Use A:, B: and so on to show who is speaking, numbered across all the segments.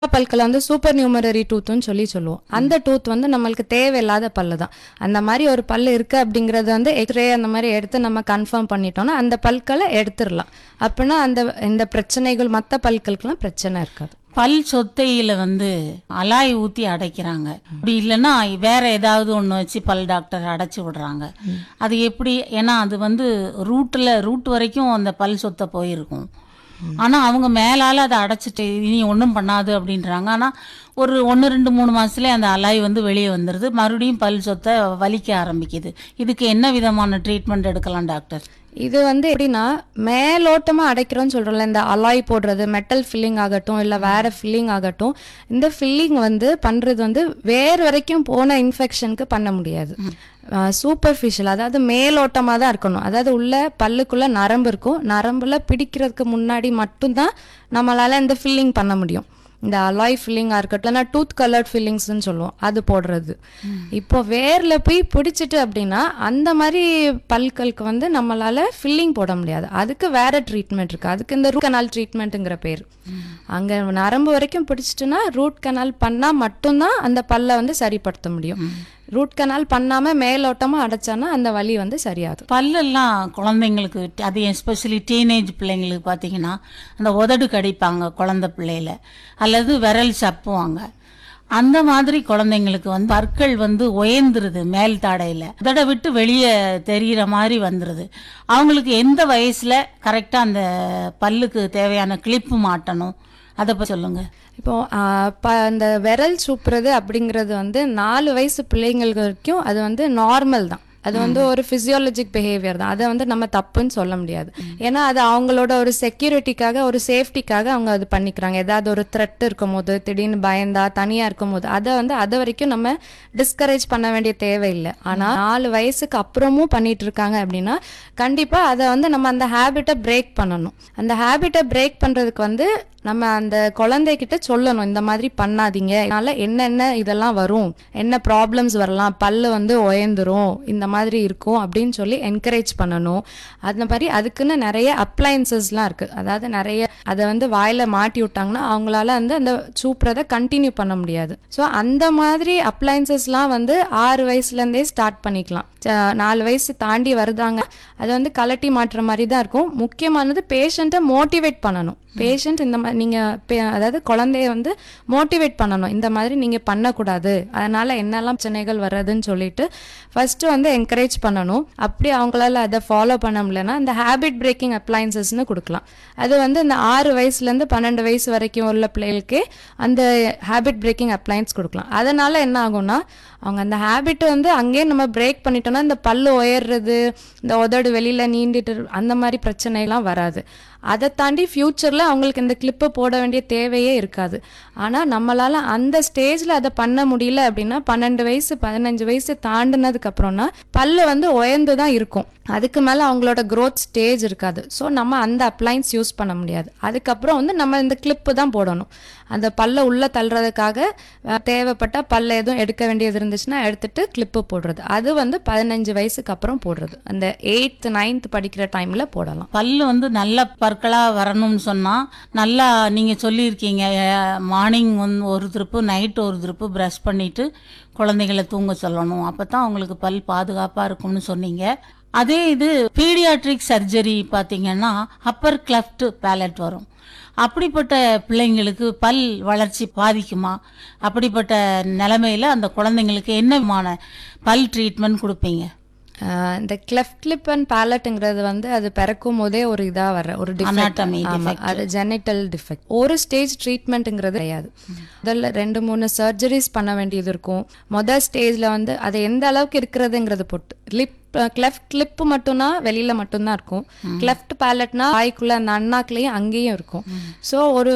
A: பல்கள் வந்து super numerary டூத்னு சொல்லி சொல்லுவோம் அந்த டூத் வந்து நம்மளுக்கு தேவையில்லாத பல்லு தான் அந்த மாதிரி ஒரு பல்லு இருக்கு அப்படிங்கறது வந்து எக்ஸ்ரே அந்த மாதிரி எடுத்து நம்ம கன்ஃபார்ம் பண்ணிட்டோம்னா அந்த பல்களை எடுத்துடலாம் அப்படின்னா அந்த இந்த பிரச்சனைகள் மற்ற பல்களுக்கெல்லாம் பிரச்சனை இருக்காது
B: பல் சொத்தையில வந்து அலாய் ஊத்தி அடைக்கிறாங்க அப்படி இல்லைன்னா வேற ஏதாவது ஒன்று வச்சு பல் டாக்டர் அடைச்சி விடுறாங்க அது எப்படி ஏன்னா அது வந்து ரூட்டில் ரூட் வரைக்கும் அந்த பல் சொத்தை போயிருக்கும் ஆனா அவங்க மேலால அதை அடைச்சிட்டு இனி ஒன்றும் பண்ணாது அப்படின்றாங்க ஆனா ஒரு ஒன்று ரெண்டு மூணு மாசத்துல அந்த அலாய் வந்து வெளியே வந்துடுது மறுபடியும் பல் சொத்தை வலிக்க ஆரம்பிக்குது இதுக்கு என்ன விதமான ட்ரீட்மெண்ட் எடுக்கலாம் டாக்டர்
A: இது வந்து எப்படின்னா மேலோட்டமா அடைக்கிறோம்னு சொல்றோம்ல இந்த அலாய் போடுறது மெட்டல் ஃபில்லிங் ஆகட்டும் இல்ல வேற ஃபில்லிங் ஆகட்டும் இந்த ஃபில்லிங் வந்து பண்றது வந்து வேர் வரைக்கும் போன இன்ஃபெக்ஷனுக்கு பண்ண முடியாது சூப்பர்ஃபிஷியல் அதாவது மேலோட்டமா தான் இருக்கணும் அதாவது உள்ள பல்லுக்குள்ள நரம்பு இருக்கும் நரம்புல பிடிக்கிறதுக்கு முன்னாடி மட்டும்தான் நம்மளால இந்த ஃபில்லிங் பண்ண முடியும் இந்த அலாய் ஃபில்லிங்காக இருக்கட்டும் இல்லைன்னா டூத் கலர்ட் ஃபில்லிங்ஸ்னு சொல்லுவோம் அது போடுறது இப்போ வேர்ல போய் பிடிச்சிட்டு அப்படின்னா அந்த மாதிரி பல்களுக்கு வந்து நம்மளால ஃபில்லிங் போட முடியாது அதுக்கு வேற ட்ரீட்மெண்ட் இருக்கு அதுக்கு இந்த ரூட் கனால் ட்ரீட்மெண்ட்டுங்கிற பேர் அங்க நரம்பு வரைக்கும் பிடிச்சிட்டுனா ரூட் கனால் பண்ணா மட்டும்தான் அந்த பல்லை வந்து சரிப்படுத்த முடியும் ரூட் கனால் பண்ணாம மேலோட்டமா அடைச்சானா அந்த வலி வந்து சரியாது
B: பல்லெல்லாம் குழந்தைங்களுக்கு அது எஸ்பெஷலி டீனேஜ் பிள்ளைங்களுக்கு பார்த்தீங்கன்னா அந்த உதடு கடிப்பாங்க குழந்தை பிள்ளையில அல்லது விரல் சப்புவாங்க அந்த மாதிரி குழந்தைங்களுக்கு வந்து பற்கள் வந்து உயர்ந்துருது மேல் தாடையில உதட விட்டு வெளியே தெரிகிற மாதிரி வந்துருது அவங்களுக்கு எந்த வயசுல கரெக்டாக அந்த பல்லுக்கு தேவையான கிளிப்பு மாட்டணும் அதை பற்றி சொல்லுங்க
A: இப்போ ஆஹ், ப அந்த விரல் சூப்புறது அப்படிங்கிறது வந்து நாலு வயசு பிள்ளைங்களுக்கு வரைக்கும் அது வந்து நார்மல் தான் அது வந்து ஒரு பிசியாலஜிக் பிஹேவியர் தான் அதை வந்து நம்ம தப்புன்னு சொல்ல முடியாது ஏன்னா அது அவங்களோட ஒரு செக்யூரிட்டிக்காக ஒரு சேஃப்டிக்காக அவங்க அது பண்ணிக்கிறாங்க ஏதாவது ஒரு த்ரெட் இருக்கும் போது திடீர்னு பயந்தா தனியா இருக்கும் போது அதை வந்து அது வரைக்கும் நம்ம டிஸ்கரேஜ் பண்ண வேண்டிய தேவையில்லை ஆனா நாலு வயசுக்கு அப்புறமும் பண்ணிட்டு இருக்காங்க அப்படின்னா கண்டிப்பா அதை வந்து நம்ம அந்த ஹேபிட்டை பிரேக் பண்ணணும் அந்த ஹேபிட்டை பிரேக் பண்றதுக்கு வந்து நம்ம அந்த குழந்தைகிட்ட சொல்லணும் இந்த மாதிரி பண்ணாதீங்க இதனால என்னென்ன இதெல்லாம் வரும் என்ன ப்ராப்ளம்ஸ் வரலாம் பல்லு வந்து உயர்ந்துரும் இந்த மாதிரி இருக்கும் அப்படின்னு சொல்லி என்கரேஜ் பண்ணணும் அந்த மாதிரி அதுக்குன்னு நிறைய அப்ளையன்சஸ்லாம் இருக்கு அதாவது நிறைய அதை வந்து வாயில மாட்டி விட்டாங்கன்னா அவங்களால வந்து அந்த சூப்புறதை கண்டினியூ பண்ண முடியாது ஸோ அந்த மாதிரி அப்ளையன்சஸ்லாம் வந்து ஆறு வயசுல இருந்தே ஸ்டார்ட் பண்ணிக்கலாம் ச- நாலு வயசு தாண்டி வருதாங்க அது வந்து கலட்டி மாட்டுற மாதிரி தான் இருக்கும் முக்கியமானது பேஷண்ட்டை மோட்டிவேட் பண்ணணும் பேஷண்ட் இந்த மாதிரி நீங்க பே- அதாவது குழந்தைய வந்து மோட்டிவேட் பண்ணணும் இந்த மாதிரி நீங்க பண்ணக்கூடாது அதனால என்னெல்லாம் பிரச்சனைகள் வர்றதுன்னு சொல்லிட்டு ஃபர்ஸ்ட் வந்து என்கரேஜ் பண்ணணும் அப்படி அவங்களால அதை ஃபாலோ பண்ண முடியலன்னா இந்த ஹேபிட் பிரேக்கிங் அப்ளைன்சஸ்னு கொடுக்கலாம் அது வந்து இந்த ஆறு வயசுல இருந்து பன்னெண்டு வயசு வரைக்கும் உள்ள பிள்ளைகளுக்கே அந்த ஹேபிட் பிரேக்கிங் அப்ளைன்ஸ் கொடுக்கலாம் அதனால என்ன ஆகும்னா அவங்க அந்த ஹேபிட் வந்து அங்கேயே நம்ம பிரேக் பண்ணிட்டோம்னா இந்த பல்லு உயர்றது இந்த உதடு வெளியில நீண்டிட்டு இரு- அந்த மாதிரி பிரச்சனைலாம் வராது அதை தாண்டி ஃபியூச்சர்ல அவங்களுக்கு இந்த கிளிப்பு போட வேண்டிய தேவையே இருக்காது ஆனா நம்மளால அந்த ஸ்டேஜ்ல அதை பண்ண முடியல அப்படின்னா பன்னெண்டு வயசு பதினஞ்சு வயசு தாண்டினதுக்கு அப்புறம்னா பல்லு வந்து உயர்ந்து தான் இருக்கும் அதுக்கு மேல அவங்களோட growth ஸ்டேஜ் இருக்காது ஸோ நம்ம அந்த அப்ளைன்ஸ் யூஸ் பண்ண முடியாது அதுக்கப்புறம் வந்து நம்ம இந்த கிளிப்பு தான் போடணும் அந்த பல்ல உள்ள தள்ளுறதுக்காக அஹ், தேவைப்பட்ட பல்ல எதுவும் எடுக்க வேண்டியது இருந்துச்சுன்னா எடுத்துட்டு கிளிப்பு போடுறது அது வந்து பதினஞ்சு வயசுக்கு அப்புறம் போடுறது அந்த எயித் நைன்த் படிக்கிற டைம்ல போடலாம்
B: பல்லு வந்து நல்ல பற்களா வரணும்னு சொன்னா நல்லா நீங்க சொல்லியிருக்கீங்க மார்னிங் வந்து ஒரு திருப்பு நைட் ஒரு திருப்பு ப்ரஷ் பண்ணிட்டு குழந்தைகளை தூங்க சொல்லணும் அப்பதான் அவங்களுக்கு பல் பாதுகாப்பா இருக்கும்னு சொன்னீங்க அதே இது பீடியாட்ரிக் சர்ஜரி பார்த்தீங்கன்னா அப்பர் கிளஃப்ட் பேலட் வரும் அப்படிப்பட்ட பிள்ளைங்களுக்கு பல் வளர்ச்சி பாதிக்குமா அப்படிப்பட்ட நிலைமையில அந்த குழந்தைங்களுக்கு என்ன விதமான பல் ட்ரீட்மெண்ட் கொடுப்பீங்க
A: அஹ், இந்த கிளெஃப்ட் கிளிப் அண்ட் பேலட்டுங்கிறது வந்து அது பிறக்கும் போதே ஒரு இதா வர ஒரு
B: Anatomy
A: டிஃபெக்ட் ஆமா அது ஜெனிட்டல் டிஃபெக்ட் ஒரு ஸ்டேஜ் ட்ரீட்மெண்ட்டுங்கிறது கிடையாது முதல்ல ரெண்டு மூணு சர்ஜரிஸ் பண்ண வேண்டியது இருக்கும் முதல் ஸ்டேஜ்ல வந்து அது எந்த அளவுக்கு இருக்கிறதுங்கிறது பொட்டு லிப் கிளெஃப்ட் கிளிப் மட்டும்னா வெளியில மட்டும்தான் இருக்கும் கிளெஃப்ட் பேலட்னா வாய்க்குள்ள அந்த அண்ணாக்குலயும் அங்கேயும் இருக்கும் ஸோ ஒரு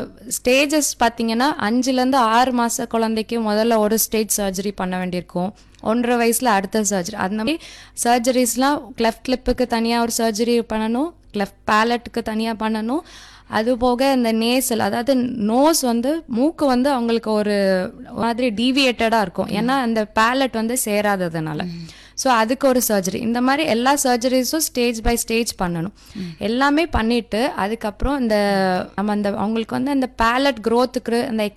A: ஸ்டேஜஸ் பார்த்தீங்கன்னா அஞ்சுலேருந்து ஆறு மாச குழந்தைக்கு முதல்ல ஒரு ஸ்டேஜ் சர்ஜரி பண்ண வேண்டியிருக்கும் ஒன்றரை வயசுல அடுத்த சர்ஜரி அந்த மாதிரி சர்ஜரிஸ்லாம் கிளெஃப்ட் கிளிப்புக்கு தனியாக ஒரு சர்ஜரி பண்ணணும் கிளெஃப்ட் பேலட்டுக்கு தனியாக பண்ணணும் அது போக இந்த நேசல் அதாவது நோஸ் வந்து மூக்கு வந்து அவங்களுக்கு ஒரு மாதிரி டீவியேட்டடாக இருக்கும் ஏன்னா அந்த பேலட் வந்து சேராததுனால ஸோ அதுக்கு ஒரு சர்ஜரி இந்த மாதிரி எல்லா சர்ஜரிஸும் ஸ்டேஜ் பை ஸ்டேஜ் பண்ணணும் எல்லாமே பண்ணிட்டு அதுக்கப்புறம் இந்த நம்ம அந்த அவங்களுக்கு வந்து அந்த பேலட் க்ரோத்துக்கு அந்த